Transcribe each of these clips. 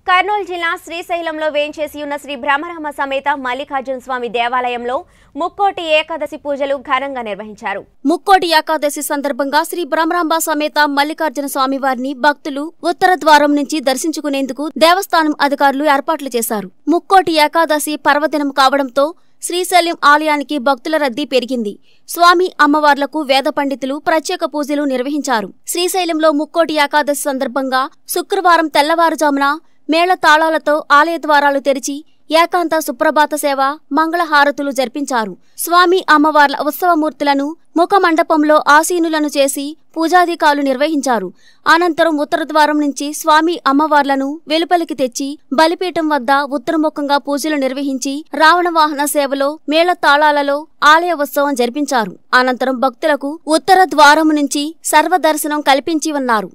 కర్నూలు జిల్లా శ్రీశైలంలో వేంచేసి ఉన్న శ్రీ బ్రహ్మరామ సమేత మల్లికార్జున స్వామి దేవాలయంలో ముక్కోటి ఏకాదశి పూజలు ఘనంగా నిర్వహించారు ముక్కోటి ఏకాదశి సందర్భంగా శ్రీ బ్రహ్మరాంబ సమేత మల్లికార్జున స్వామివారిని భక్తులు ఉత్తర ద్వారం నుంచి దర్శించుకునేందుకు దేవస్థానం అధికారులు ఏర్పాట్లు చేశారు ముక్కోటి ఏకాదశి పర్వదినం కావడంతో శ్రీశైలం ఆలయానికి భక్తుల రద్దీ పెరిగింది స్వామి అమ్మవార్లకు వేద పండితులు ప్రత్యేక పూజలు నిర్వహించారు శ్రీశైలంలో ముక్కోటి ఏకాదశి సందర్భంగా శుక్రవారం తెల్లవారుజామున మేళ తాళాలతో ఆలయ ద్వారాలు తెరిచి ఏకాంత సుప్రభాత సేవ మంగళహారతులు జరిపించారు స్వామి అమ్మవార్ల ఉత్సవమూర్తులను ముఖ మండపంలో ఆసీనులను చేసి పూజాధికారులు నిర్వహించారు అనంతరం ఉత్తర ద్వారం నుంచి స్వామి అమ్మవార్లను వెలుపలికి తెచ్చి బలిపీఠం వద్ద ఉత్తరముఖంగా పూజలు నిర్వహించి రావణ వాహన సేవలో మేళ తాళాలలో ఆలయ ఉత్సవం జరిపించారు అనంతరం భక్తులకు ఉత్తర ద్వారం నుంచి సర్వదర్శనం కల్పించి ఉన్నారు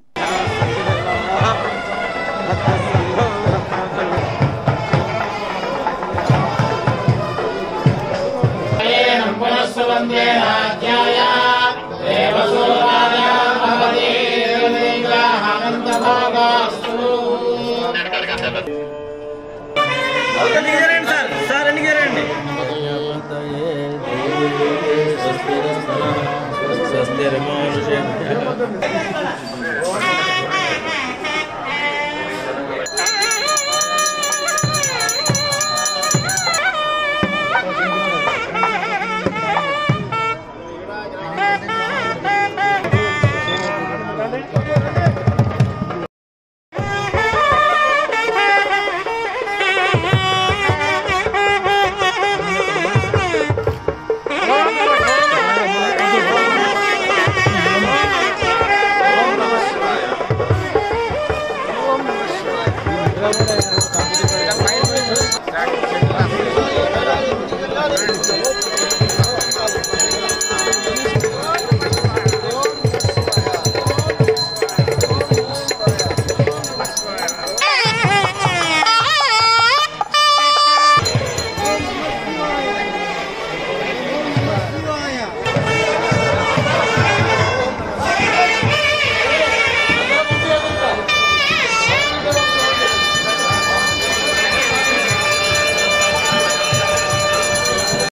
ఎన్నికి చేరండి సార్ సార్ ఎన్నికి చేరండి స్వస్తిరమానుషేభ్యः